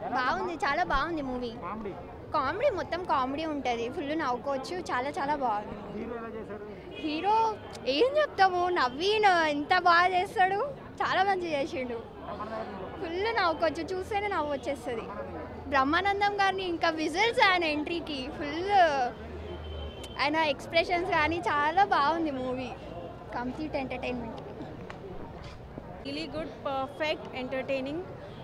బాగుంది చాలా బాగుంది మూవీ కామెడీ కామెడీ మొత్తం కామెడీ ఉంటుంది ఫుల్ నవ్వుకోవచ్చు చాలా చాలా బాగుంది హీరో ఎలా చేశారు హీరో ఏం చెప్తాము నవీన్ ఎంత బాగా చేస్తాడు చాలా మంచిగా చేసిండు ఫుల్ నవ్వుకోవచ్చు చూస్తేనే నవ్వు వచ్చేస్తుంది బ్రహ్మానందం గారిని ఇంకా విజిల్స్ ఆయన ఎంట్రీకి ఫుల్ ఆయన ఎక్స్ప్రెషన్స్ కానీ చాలా బాగుంది movie complete entertainment really good perfect entertaining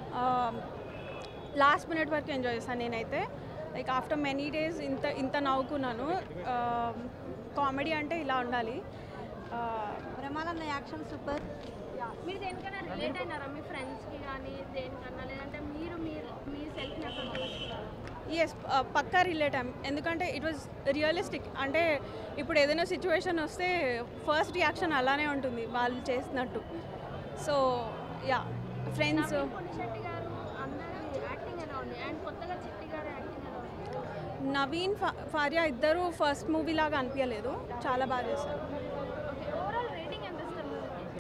last minute వరకు ఎంజాయ్ చేశాను నేనైతే లైక్ ఆఫ్టర్ మెనీ డేస్ ఇంత ఇంత నవ్వుకున్నాను కామెడీ అంటే ఇలా ఉండాలి బ్రహ్మానంద యాక్షన్ సూపర్ మీరు దేనికైనా రిలేట్ అయినారా మీ ఫ్రెండ్స్కి కానీ దేనికన్నా లేదంటే మీరు మీరు మీ సెల్ఫ్ని అక్కడ చూసుకున్నారా ఎస్ పక్కా రిలేట్ అయ్యాం ఎందుకంటే ఇట్ వాజ్ రియలిస్టిక్ అంటే ఇప్పుడు ఏదైనా సిచ్యువేషన్ వస్తే ఫస్ట్ రియాక్షన్ అలానే ఉంటుంది వాళ్ళు చేసినట్టు సో యా ఫ్రెండ్స్ పొన్నిశెట్టి గారు అందరూ యాక్టింగ్ ఎలా ఉంది అండ్ కొత్తగా చిట్టి గారు యాక్టింగ్ ఎలా ఉంది నవీన్ ఫా- ఫారియా ఇద్దరు ఫస్ట్ మూవీ లాగా అనిపించలేదు చాలా బాగా చేశారు ఓకే ఓవరాల్ రేటింగ్ ఎంత ఇస్తారు మూవీకి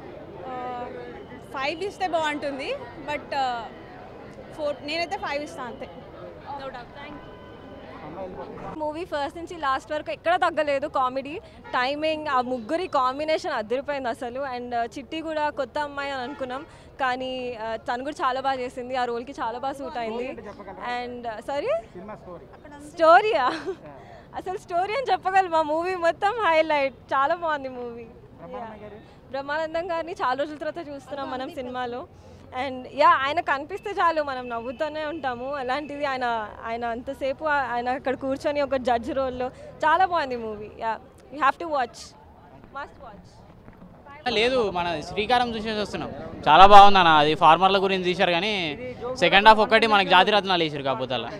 ఫైవ్ ఇస్తే బాగుంటుంది బట్ ఫోర్ నేనైతే ఫైవ్ ఇస్తాను అంతే no doubt thank you movie first నుంచి లాస్ట్ వరకు ఎక్కడ తగ్గలేదు కామెడీ టైమింగ్ ఆ ముగ్గురి కాంబినేషన్ అదిరిపోయింది అసలు అండ్ చిట్టి కూడా కొత్త అమ్మాయి అని అనుకున్నాం కానీ ఆ, తను కూడా చాలా బాగా చేసింది ఆ రోల్కి చాలా బాగా సూట్ అయింది అండ్ సారీ సినిమా స్టోరీ స్టోరీయా అసలు స్టోరీ అని చెప్పగలం మా మూవీ మొత్తం హైలైట్ చాలా బాగుంది మూవీ బ్రహ్మానంద గారు బ్రహ్మానందం గారిని చాలా రోజుల తర్వాత చూస్తున్నాం మనం సినిమాలో అండ్ యా ఆయన కనిపిస్తే చాలు మనం నవ్వుతూనే ఉంటాము అలాంటిది ఆయన ఆయన అంతసేపు ఆ- ఆయన అక్కడ కూర్చొని ఒక జడ్జ్ రోల్లో చాలా బాగుంది movie ya you have to watch must watch లేదు మన శ్రీకారం చూసేసి వస్తున్నాం చాలా బాగుంది అన్న అది ఫార్మర్ల గురించి తీశారు కానీ సెకండ్ హాఫ్ ఒక్కటి మనకి జాతి రత్నాలు వేసారు కాకపోతే అలా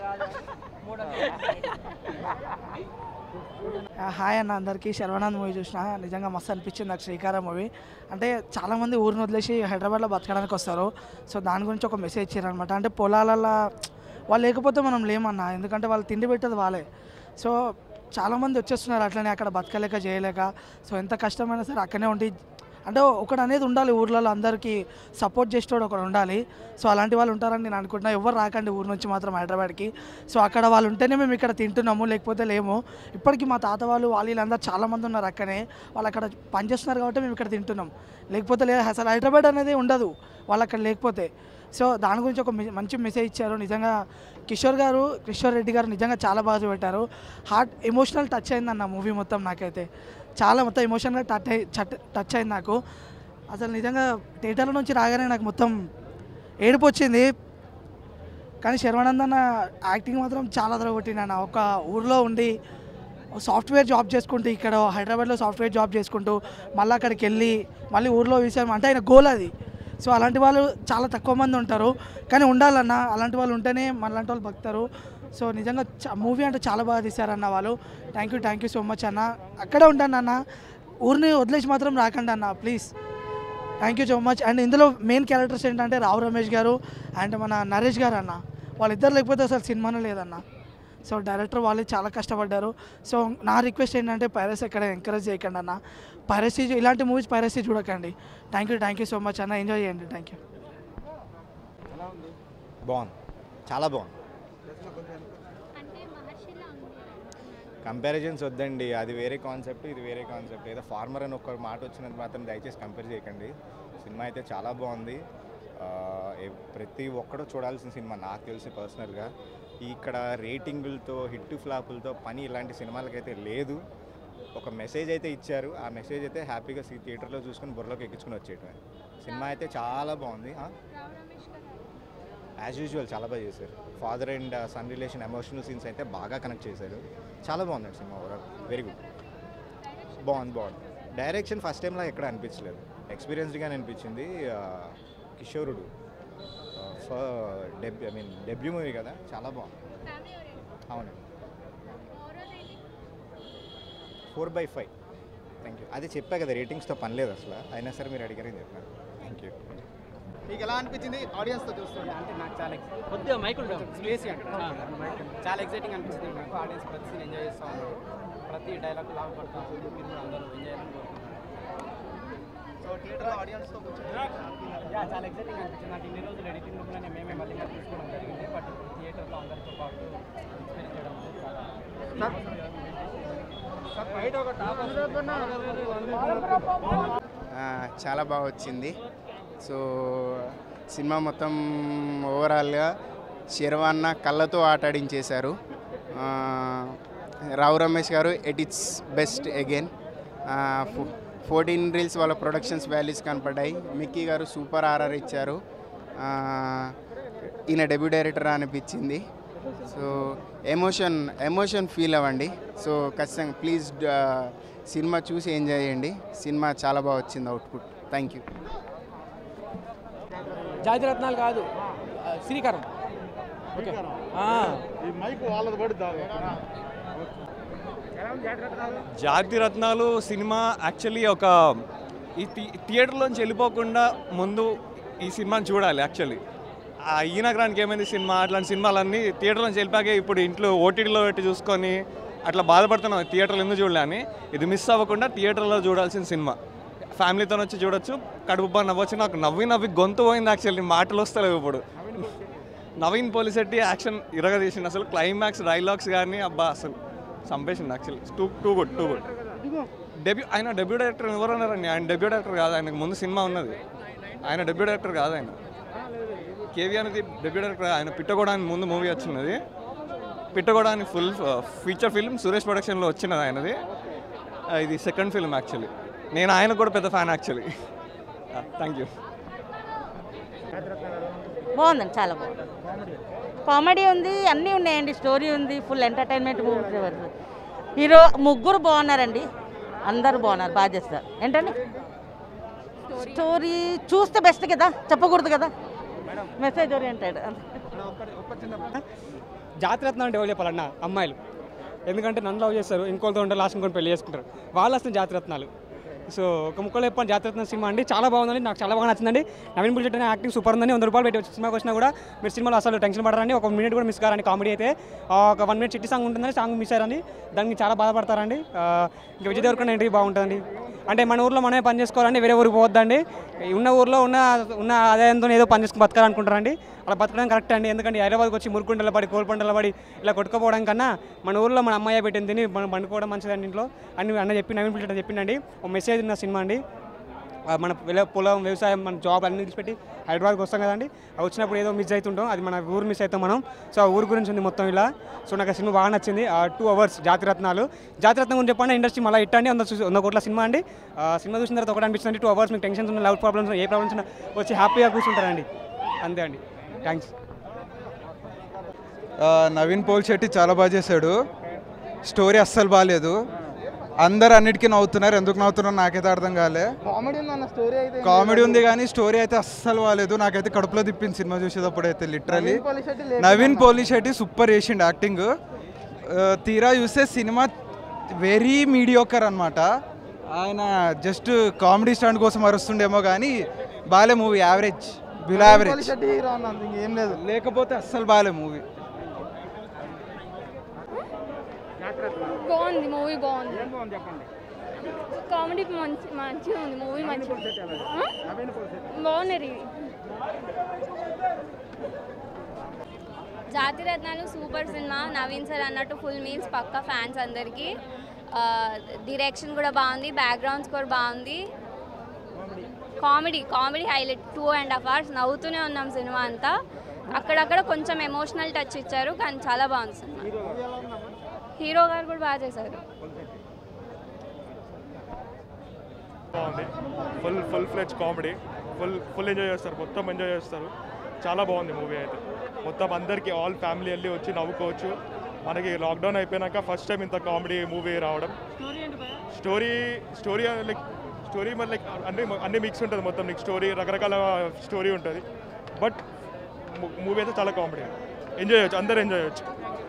ఆ, హాయ్ అన్న అందరికీ శర్వానంద్ మూవీ చూసిన నిజంగా మస్తు అనిపించింది నాకు శ్రీకారం మూవీ అంటే చాలామంది ఊరిని వదిలేసి హైదరాబాద్లో బతకడానికి వస్తారు సో దాని గురించి ఒక మెసేజ్ ఇచ్చారనమాట అంటే పొలాలలో వాళ్ళు లేకపోతే మనం లేమన్నా ఎందుకంటే వాళ్ళు తిండి పెట్టేది వాళ్ళే సో చాలామంది వచ్చేస్తున్నారు అట్లనే అక్కడ బతకలేక చేయలేక సో ఎంత కష్టమైనా సరే అక్కడనే ఉండి అంటే ఒకడు అనేది ఉండాలి ఊర్లలో అందరికీ సపోర్ట్ చేసేవాడు ఒకడు ఉండాలి సో అలాంటి వాళ్ళు ఉంటారని నేను అనుకుంటున్నా ఎవరు రాకండి ఊరు నుంచి మాత్రం హైదరాబాద్కి సో అక్కడ వాళ్ళు ఉంటేనే మేము ఇక్కడ తింటున్నాము లేకపోతే లేము ఇప్పటికీ మా తాత వాళ్ళు వాళ్ళు వీళ్ళందరూ చాలామంది ఉన్నారు అక్కనే వాళ్ళు అక్కడ పనిచేస్తున్నారు కాబట్టి మేము ఇక్కడ తింటున్నాం లేకపోతే లేదు అసలు హైదరాబాద్ అనేది ఉండదు వాళ్ళు అక్కడ లేకపోతే సో దాని గురించి ఒక మె- మంచి మెసేజ్ ఇచ్చారు నిజంగా కిషోర్ గారు కిషోర్ రెడ్డి గారు నిజంగా చాలా బాగా పెట్టారు హార్ట్ ఎమోషనల్ టచ్ అయిందన్న మూవీ మొత్తం నాకైతే చాలా మొత్తం ఎమోషనల్గా టచ్ అయి టచ్ అయింది నాకు అసలు నిజంగా థియేటర్ల నుంచి రాగానే నాకు మొత్తం ఏడుపు వచ్చింది కానీ శర్వానందన్న యాక్టింగ్ మాత్రం చాలా కొట్టింది అన్న ఒక ఊర్లో ఉండి సాఫ్ట్వేర్ జాబ్ చేసుకుంటూ ఇక్కడ హైదరాబాద్లో సాఫ్ట్వేర్ జాబ్ చేసుకుంటూ మళ్ళీ అక్కడికి వెళ్ళి మళ్ళీ ఊర్లో విషయం అంటే ఆయన గోల్ అది సో అలాంటి వాళ్ళు చాలా తక్కువ మంది ఉంటారు కానీ ఉండాలన్న అలాంటి వాళ్ళు ఉంటేనే మనలాంటి వాళ్ళు బతుకుతారు సో నిజంగా మూవీ అంటే చాలా బాగా తీశారన్న వాళ్ళు thank you thank you so much అన్న అక్కడే ఉంటాను అన్న ఊరిని వదిలేసి మాత్రం రాకండి అన్న please thank you so much and ఇందులో మెయిన్ క్యారెక్టర్స్ ఏంటంటే రావు రమేష్ గారు అండ్ మన నరేష్ గారు అన్న వాళ్ళిద్దరు లేకపోతే అసలు సినిమానే లేదన్న సో డైరెక్టర్ వాళ్ళు చాలా కష్టపడ్డారు సో నా రిక్వెస్ట్ ఏంటంటే పైరసీ ఎక్కడ ఎంకరేజ్ చేయకండి అన్న పైరసీ ఇలాంటి మూవీస్ పైరసీ చూడకండి thank you thank you so much అన్న ఎంజాయ్ చేయండి థ్యాంక్ యూ బాగుంది చాలా బాగుంది అంటే మహర్షిలా ఉంది కంపారిజన్స్ వద్దండి అది వేరే కాన్సెప్ట్ ఇది వేరే కాన్సెప్ట్ ఏదో ఫార్మర్ అని ఒక మాట వచ్చినంత మాత్రం దయచేసి కంపేర్ చేయకండి సినిమా అయితే చాలా బాగుంది ఆ, ఏ- ప్రతి ఒక్కడు చూడాల్సిన సినిమా నాకు తెలిసి పర్సనల్గా ఇక్కడ రేటింగులతో హిట్ ఫ్లాపులతో పని ఇలాంటి సినిమాలకైతే లేదు ఒక మెసేజ్ అయితే ఇచ్చారు ఆ మెసేజ్ అయితే హ్యాపీగా సీ థియేటర్లో చూసుకుని బుర్రలోకి ఎక్కించుకుని వచ్చేయటమే సినిమా అయితే చాలా బాగుంది రావు రమేష్ గారు యాజ్ యూజువల్ చాలా బాగా చేశారు father and son relation emotional scenes అయితే బాగా కనెక్ట్ చేశారు చాలా బాగుంది సినిమా ఓవరాల్ వెరీ గుడ్ బాగుంది బాగుంది డైరెక్షన్ ఫస్ట్ టైంలో ఎక్కడ అనిపించలేదు ఎక్స్పీరియన్స్డ్గానే అనిపించింది ఆ, కిషోరుడు debut I mean debut movie కదా చాలా బాగుంది ఫ్యామిలీ ఓరియంటెడ్ అవునండి overall rating four by five thank you అదే చెప్పా కదా రేటింగ్స్తో పని లేదు అసలు అయినా సరే మీరు అడిగారని చెప్పినారు థ్యాంక్ యూ మీకు ఎలా అనిపించింది ఆడియన్స్తో చూస్తుంటే అంటే నాకు చాలా కొద్దిగా మైకులు స్పేస్ చాలా ఎక్సైటింగ్ అనిపించింది నాకు ఆడియన్స్ ప్రతి సీన్ ఎంజాయ్ చేస్తూ ఉన్నారు ప్రతి డైలాగ్ లాభ పడతా ఉంది మీరు కూడా అందరూ ఎంజాయ్ చేయాలని సో థియేటర్లో ఆడియన్స్తో కూర్చొని యా చాలా ఎక్సైటింగ్ అనిపించింది నాకు ఇన్ని రోజులు ఎడిటింగ్ రూమ్లోనే మేమే మళ్ళీ తీసుకోవడం జరిగింది బట్ అందరితో పాటు ఎక్స్పీరియన్స్ చేయడం అనేది చాలా ఆ, చాలా బాగా వచ్చింది సో సినిమా మొత్తం ఓవరాల్గా శర్వాన్న కళ్ళతో ఆటాడించేశారు ఆ, రావు రమేష్ గారు at its best again fourteen reels వాళ్ళ ప్రొడక్షన్స్ వాల్యూస్ కనపడ్డాయి మిక్కీ గారు సూపర్ ఆర్ఆర్ ఇచ్చారు ఆ, ఈయన డెబ్యూ డైరెక్టర్ అనిపించింది సో ఎమోషన్ ఎమోషన్ ఫీల్ అవ్వండి సో ఖచ్చితంగా ప్లీజ్ సినిమా చూసి ఎంజాయ్ చేయండి సినిమా చాలా బాగా వచ్చింది అవుట్పుట్ థ్యాంక్ యూ జాతిరత్నాలు కాదు ఆ, శ్రీకారం ఓకే ఆ. జాతి రత్నాలు సినిమా యాక్చువల్లీ ఒక ఈ థి- థియేటర్లోంచి వెళ్ళిపోకుండా ముందు ఈ సినిమాని చూడాలి యాక్చువల్లీ ఆ ఈనగరానికి ఏమైంది సినిమా అట్లాంటి సినిమాలన్నీ థియేటర్లోంచి వెళ్ళిపోయాక ఇప్పుడు ఇంట్లో ఓటీటీలో పెట్టి చూసుకొని అట్లా బాధపడుతున్నాం థియేటర్లో ఎందుకు చూడలే అని ఇది మిస్ అవ్వకుండా థియేటర్లో చూడాల్సిన సినిమా ఫ్యామిలీతో వచ్చి చూడొచ్చు కడుపు బాగా నవ్వచ్చు నాకు నవ్వి నవ్వి గొంతు పోయింది యాక్చువల్లీ మాటలు వస్తలేవు ఇప్పుడు నవీన్ పోలిశెట్టి యాక్షన్ ఇరగ తీసింది అసలు క్లైమాక్స్ డైలాగ్స్ కానీ అబ్బా అసలు చంపేసింది actually too too good too good debut ఆయన డెబ్యూ డైరెక్టర్ ఎవరు అన్నారండి ఆయన డెబ్యూ డైరెక్టర్ కాదు ఆయనకు ముందు సినిమా ఉన్నది ఆయన డెబ్యూ డైరెక్టర్ కాదు ఆయన కేవీ అనేది డెబ్యూ డైరెక్టర్ ఆయన పిట్టగొడానికి ముందు మూవీ వచ్చినది పిట్టగొడానికి ఫుల్ ఫీచర్ ఫిల్మ్ సురేష్ ప్రొడక్షన్లో వచ్చినది ఆయనది ఆ, ఇది సెకండ్ ఫిల్మ్ యాక్చువల్లీ నేను ఆయన కూడా పెద్ద ఫ్యాన్ యాక్చువల్లీ థ్యాంక్ యూ బాగుందండి చాలా బాగుంది కామెడీ ఉంది అన్నీ ఉన్నాయండి స్టోరీ ఉంది ఫుల్ ఎంటర్టైన్మెంట్ మూవీ హీరో ముగ్గురు బాగున్నారండి అందరు బాగున్నారు బాగా చేస్తారు ఏంటండి స్టోరీ చూస్తే బెస్ట్ కదా చెప్పకూడదు కదా మెసేజ్ ఓరియంటెడ్ జాతిరత్నం అంటే ఎవరు చెప్పాలన్న అమ్మాయిలు ఎందుకంటే నన్ను లవ్ చేస్తారు ఇంకోళ్ళతో ఉంటే లాస్ట్ ఇంకొని పెళ్లి చేసుకుంటారు వాళ్ళు వస్తుంది జాతిరత్నాలు సో ఒక ముక్కలో చెప్పాను జాతిరత్న సినిమా అండి చాలా బాగుందండి నాకు చాలా బాగా నచ్చిందండి నవీన్ బుల్జెట్ అనే యాక్టింగ్ సూపర్ ఉందండి వంద రూపాయలు పెట్టి సినిమాకి వచ్చినా కూడా మీరు సినిమాలో అసలు టెన్షన్ పడరండి ఒక మినిట్ కూడా మిస్ కారండి కామెడీ అయితే ఆ, ఒక వన్ మినిట్ చిట్టి సాంగ్ ఉంటుందండి సాంగ్ మిస్ అయ్యారండి దానికి చాలా బాధపడతారండి ఆ, ఇంకా విజయ్ దేవరకొండ ఎంట్రీ బాగుంటుందండి అంటే మన ఊర్లో మనమే పని చేసుకోవాలండి వేరే ఊరికి పోవద్దండి ఉన్న ఊర్లో ఉన్న ఉన్న ఆదాయంతో ఏదో పని చేసుకుని బతకాలనుకుంటారండి అలా బతకడం కరెక్ట్ అండి ఎందుకంటే హైదరాబాద్కి వచ్చి మురుకుండల పడి కోల్పండల పడి ఇలా కొట్టుకోపోవడం కన్నా మన ఊర్లో మన అమ్మాయి పెట్టింది తిని మనం పండుకోవడం మంచిదండి ఇంట్లో అని అన్న చెప్పి నవీన్ పిల్లట చెప్పిండండి ఒక మెసేజ్ ఉన్న సినిమా అండి ఆ మన వెల- పొలం వ్యవసాయం మన జాబ్ అన్ని విడిచిపెట్టి హైదరాబాద్కి వస్తాం కదండి అది వచ్చినప్పుడు ఏదో మిస్ అవుతుంటాం అది మన ఊరు మిస్ అవుతాం మనం సో ఆ ఊరు గురించి ఉంది మొత్తం ఇలా సో నాకు ఆ సినిమా బాగా నచ్చింది ఆ టూ అవర్స్ జాతిరత్నాలు జాతిరత్నం గురించి చెప్పండి ఇండస్ట్రీ మళ్ళీ ఇట్టండి వంద చూసి వంద కోట్ల సినిమా అండి ఆ సినిమా చూసిన తర్వాత ఒకటి అనిపిస్తుంది టూ అవర్స్ మీకు టెన్షన్స్ ఉన్న లవ్ ప్రాబ్లమ్స్ ఉన్న ఏ ప్రాబ్లమ్స్ ఉన్నా వచ్చి హ్యాపీగా కూర్చుంటారండి అంతే అండి థ్యాంక్స్ ఆ, నవీన్ పోల్ శెట్టి చాలా బాగా చేశాడు స్టోరీ అస్సలు బాగాలేదు అందరు అన్నిటికీ నవ్వుతున్నారు ఎందుకు నవ్వుతున్నారు నాకైతే అర్థం కాలే కామెడీ ఉందన్న స్టోరీ అయితే ఏం కామెడీ లేదు. ఉంది కానీ స్టోరీ అయితే అస్సలు బాగాలేదు నాకైతే కడుపులో తిప్పింది సినిమా చూసేటప్పుడు అయితే లిటరలీ నవీన్ పోలిశెట్టి లేకుండా నవీన్ పోలీ శెట్టి సూపర్ చేసిండు యాక్టింగ్ ఆ, తీరా చూస్తే సినిమా వెరీ మీడియోకర్ అనమాట ఆయన జస్ట్ కామెడీ స్టాండ్ కోసం అరుస్తుండేమో కానీ బాలే movie average below Naveen average Polishetty hero అన్న ఇంకేం లేదు లేకపోతే అస్సలు బాలే మూవీ బాగుంది మూవీ బాగుంది ఏం బాగుంది చెప్పండి కామెడీ మంచి మంచిగా ఉంది మూవీ మంచిగా ఉంది. ఆ? నవీన్ పోలిశెట్టి బాగున్నారు ఇవి జాతిరత్నాలు సూపర్ సినిమా నవీన్ సార్ అన్నట్టు ఫుల్ మీల్స్ పక్క ఫ్యాన్స్ అందరికీ డిరెక్షన్ కూడా బాగుంది బ్యాక్గ్రౌండ్ స్కోర్ బాగుంది comedy comedy highlight two and half hours నవ్వుతూనే ఉన్నాం సినిమా అంతా అక్కడక్కడ కొంచెం ఎమోషనల్ టచ్ ఇచ్చారు కానీ చాలా బాగుంది సినిమా హీరో గారు కూడా బాగా చేశారు బాగుంది ఫుల్ ఫుల్ ఫ్లెజ్ కామెడీ ఫుల్ ఫుల్ ఎంజాయ్ చేస్తారు మొత్తం ఎంజాయ్ చేస్తారు చాలా బాగుంది మూవీ అయితే మొత్తం అందరికీ ఆల్ ఫ్యామిలీ వెళ్ళి వచ్చి నవ్వుకోవచ్చు మనకి లాక్డౌన్ అయిపోయినాక ఫస్ట్ టైం ఇంత కామెడీ మూవీ రావడం స్టోరీ స్టోరీ లైక్ స్టోరీ మరి లైక్ అన్ని అన్ని మిక్స్ ఉంటుంది మొత్తం నీకు స్టోరీ రకరకాల స్టోరీ ఉంటుంది బట్ మూవీ అయితే చాలా కామెడీ ఎంజాయ్ చేయొచ్చు అందరూ ఎంజాయ్ చేయొచ్చు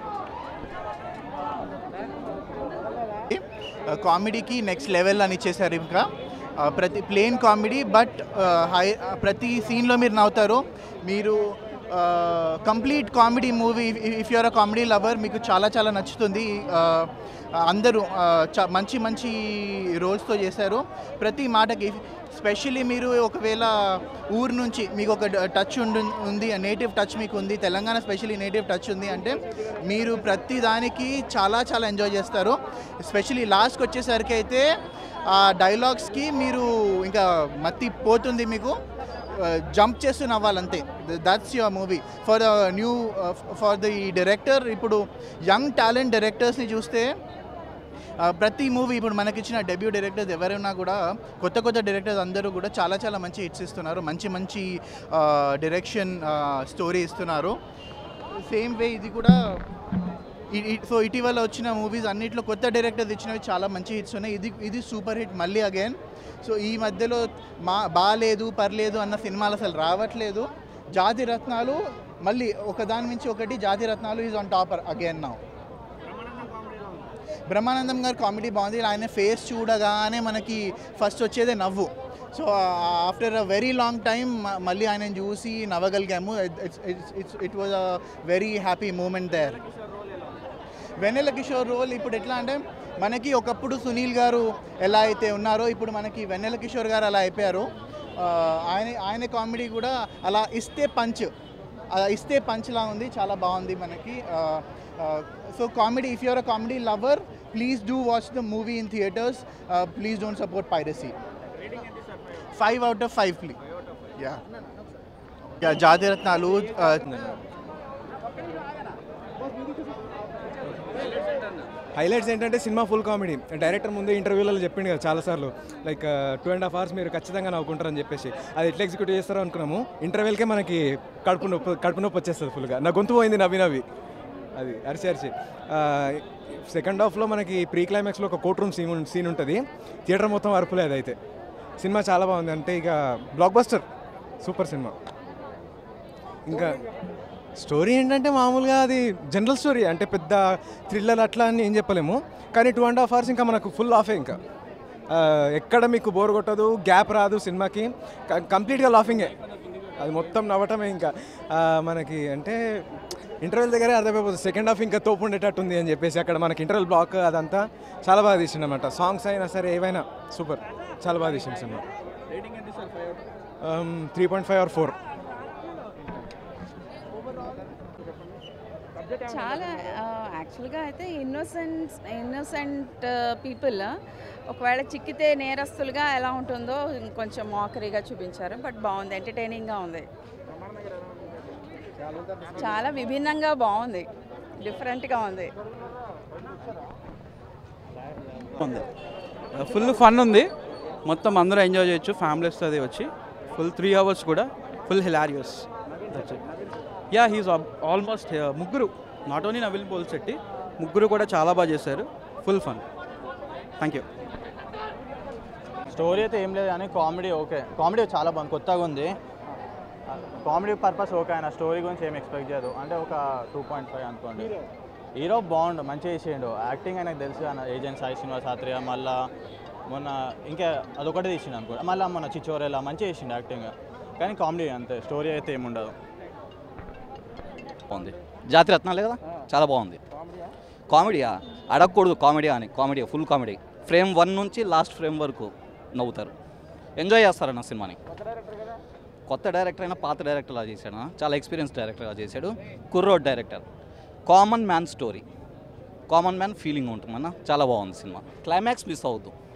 కామెడీకి నెక్స్ట్ లెవెల్ అని ఇచ్చేసారు ఇంకా ఆ, ప్రతి ప్లేన్ కామెడీ బట్ హై ప్రతి సీన్లో మీరు నవ్వుతారు మీరు complete comedy movie if you're a comedy lover మీకు చాలా చాలా నచ్చుతుంది Uh, అందరూ uh, చ- మంచి మంచి రోల్స్తో చేశారు ప్రతి మాటకి స్పెషల్లీ మీరు ఒకవేళ ఊరు నుంచి మీకు ఒక టచ్ ఉండి ఉంది నేటివ్ టచ్ మీకు ఉంది తెలంగాణ స్పెషల్లీ నేటివ్ టచ్ ఉంది అంటే మీరు ప్రతి దానికి చాలా చాలా ఎంజాయ్ చేస్తారు స్పెషల్లీ లాస్ట్కి వచ్చేసరికి అయితే ఆ డైలాగ్స్కి మీరు ఇంకా మత్తి పోతుంది మీకు జంప్ చేస్తూ నవ్వాలంతే that's your movie for the new for the director ఇప్పుడు యంగ్ టాలెంట్ డైరెక్టర్స్ని చూస్తే ఆ, ప్రతి మూవీ ఇప్పుడు మనకిచ్చిన డెబ్యూ డైరెక్టర్స్ ఎవరైనా కూడా కొత్త కొత్త డైరెక్టర్స్ అందరూ కూడా చాలా చాలా మంచి హిట్స్ ఇస్తున్నారు మంచి మంచి డైరెక్షన్ స్టోరీ ఇస్తున్నారు సేమ్ వే ఇది కూడా సో ఇటీవల వచ్చిన మూవీస్ అన్నిట్లో కొత్త డైరెక్టర్స్ ఇచ్చినవి చాలా మంచి హిట్స్ ఉన్నాయి ఇది ఇది సూపర్ హిట్ మళ్ళీ అగైన్ సో ఈ మధ్యలో మా బాలేదు పర్లేదు అన్న సినిమాలు అసలు రావట్లేదు జాతి రత్నాలు మళ్ళీ ఒకదాని నుంచి ఒకటి జాతి రత్నాలు ఈజ్ ఆన్ టాప్ అగైన్ నా బ్రహ్మానందం గారు కామెడీ బాగుంది ఆయన ఫేస్ చూడగానే మనకి ఫస్ట్ వచ్చేదే నవ్వు so after a very long time మళ్ళీ ఆయన చూసి నవ్వగలిగాము it's it was a very happy moment there Vennela Kishore role ఇప్పుడు ఎట్లా అంటే మనకి ఒకప్పుడు సునీల్ గారు ఎలా అయితే ఉన్నారో ఇప్పుడు మనకి వెన్నెల కిషోర్ గారు అలా అయిపోయారు ఆ, ఆయన ఆయన కామెడీ కూడా అలా ఇస్తే పంచ్ అలా ఇస్తే పంచ్ లా ఉంది చాలా బాగుంది మనకి so comedy if you're a comedy lover please do watch the movie in theatres please don't support piracy five out of five please ya Jathiratnalu highlights ఏంటంటే సినిమా ఫుల్ కామెడీ డైరెక్టర్ ముందు ఇంటర్వ్యూలలో చెప్పిండు కదా చాలాసార్లు like two and half hours మీరు ఖచ్చితంగా నవ్వుకుంటారని చెప్పేసి అది ఎట్లా ఎగ్జిక్యూట్ చేస్తారో అనుకున్నాము ఇంటర్వెల్కే మనకి కడుపు నొప్పి కడుపు నొప్పి వచ్చేస్తుంది ఫుల్గా నా గొంతు పోయింది నవ్వి నవ్వి అది అరిచి అరిచి సెకండ్ హాఫ్లో మనకి ప్రీ క్లైమాక్స్లో ఒక కోర్ట్ రూమ్ సీన్ సీన్ ఉంటుంది థియేటర్ మొత్తం అరుపులే అదైతే సినిమా చాలా బాగుంది అంటే ఇక బ్లాక్ బస్టర్ సూపర్ సినిమా ఇంకా స్టోరీ ఏంటంటే మామూలుగా అది జనరల్ స్టోరీ అంటే పెద్ద థ్రిల్లర్ అట్లా అని ఏం చెప్పలేము కానీ టూ అండ్ హాఫ్ అవర్స్ ఇంకా మనకు ఫుల్ ఆఫే ఇంకా ఆ, ఎక్కడ మీకు బోర్ కొట్టదు గ్యాప్ రాదు సినిమాకి క- కంప్లీట్గా లాఫింగే అది మొత్తం నవ్వటమే ఇంకా ఆ, మనకి అంటే ఇంటర్వెల్ దగ్గరే అర్థమైపోతుంది సెకండ్ హాఫ్ ఇంకా తోపు ఉండేటట్టుంది అని చెప్పేసి అక్కడ మనకి ఇంటర్వెల్ బ్లాక్ అదంతా చాలా బాగా తీసిండనమాట సాంగ్స్ అయినా సరే ఏవైనా సూపర్ చాలా బాగా తీసింది సినిమా three point five or four చాలా యాక్చువల్గా అయితే ఇన్నోసెంట్ ఇన్నోసెంట్ పీపుల్ ఒకవేళ చిక్కితే నేరస్తులుగా ఎలా ఉంటుందో కొంచెం మోకరీగా చూపించారు బట్ బాగుంది ఎంటర్టైనింగ్గా ఉంది చాలా విభిన్నంగా బాగుంది డిఫరెంట్గా ఉంది ఉంది ఫుల్ ఫన్ ఉంది మొత్తం అందరూ ఎంజాయ్ చేయొచ్చు ఫ్యామిలీస్ అది వచ్చి ఫుల్ త్రీ అవర్స్ కూడా full hilarious ya he's almost ముగ్గురు not only Naveen Polishetty ముగ్గురు కూడా చాలా బాగా చేశారు full fun thank you story అయితే ఏం లేదు కానీ కామెడీ ఓకే కామెడీ చాలా బాగుంది కొత్తగా ఉంది కామెడీ పర్పస్ ఓకే ఆయన స్టోరీ గురించి ఏం ఎక్స్పెక్ట్ చేయదు అంటే ఒక టూ పాయింట్ ఫైవ్ అనుకోండి హీరో బాగుండు మంచిగా చేసిండు యాక్టింగ్ ఆయనకు తెలుసు ఆయన ఏజెంట్ సాయి శ్రీనివాస్ ఆత్రేయ మళ్ళా మొన్న ఇంకా అదొకటి తీసిండు అనుకో మళ్ళీ మొన్న చిచ్చోరేలా మంచిగా చేసిండు యాక్టింగ్ కానీ కామెడీ అంతే స్టోరీ అయితే ఏముండదు బాగుంది జాతి రత్నాలే కదా చాలా బాగుంది కామెడీయా అడగకూడదు కామెడీ అని comedy full comedy frame one నుంచి లాస్ట్ ఫ్రేమ్ వరకు నవ్వుతారు ఎంజాయ్ చేస్తారన్న సినిమాని కొత్త డైరెక్టర్ అయినా పాత డైరెక్టర్లా చేశాడు చాలా ఎక్స్పీరియన్స్ డైరెక్టర్గా చేశాడు కుర్రోడ్ director common man story common man feeling ఉంటుందన్న చాలా బాగుంది సినిమా క్లైమాక్స్ మిస్ అవ్వద్దు